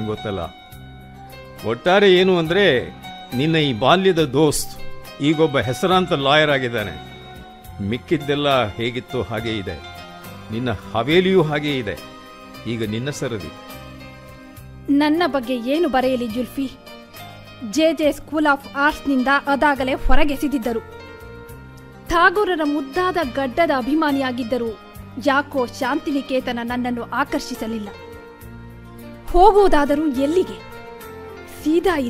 ಗೊತ್ತಲ್ಲ ಒಟ್ಟಾರೆ ಏನು ಅಂದರೆ ನಿನ್ನ ಈ ಬಾಲ್ಯದ ದೋಸ್ತ್ ಈಗೊಬ್ಬ ಹೆಸರಾಂತ ಲಾಯರ್ ಆಗಿದ್ದಾನೆ ಮಿಕ್ಕಿದ್ದೆಲ್ಲ ಹೇಗಿತ್ತು ಹಾಗೇ ಇದೆ ನಿನ್ನ ಹವೇಲಿಯೂ ಹಾಗೇ ಇದೆ ಈಗ ನಿನ್ನ ಸರದಿ ನನ್ನ ಬಗ್ಗೆ ಏನು ಬರೆಯಲಿ Zulfi J J school of ಆರ್ಟ್ಸ್ನಿಂದ ಅದಾಗಲೇ ಹೊರಗೆಸೆದಿದ್ದರು ಠಾಗೂರರ ಮುದ್ದಾದ ಗಡ್ಡದ ಅಭಿಮಾನಿಯಾಗಿದ್ದರು ಯಾಕೋ ಶಾಂತಿನಿಕೇತನ ನನ್ನನ್ನು ಆಕರ್ಷಿಸಲಿಲ್ಲ ಹೋಗುವುದಾದರೂ ಎಲ್ಲಿಗೆ ಸೀದಾ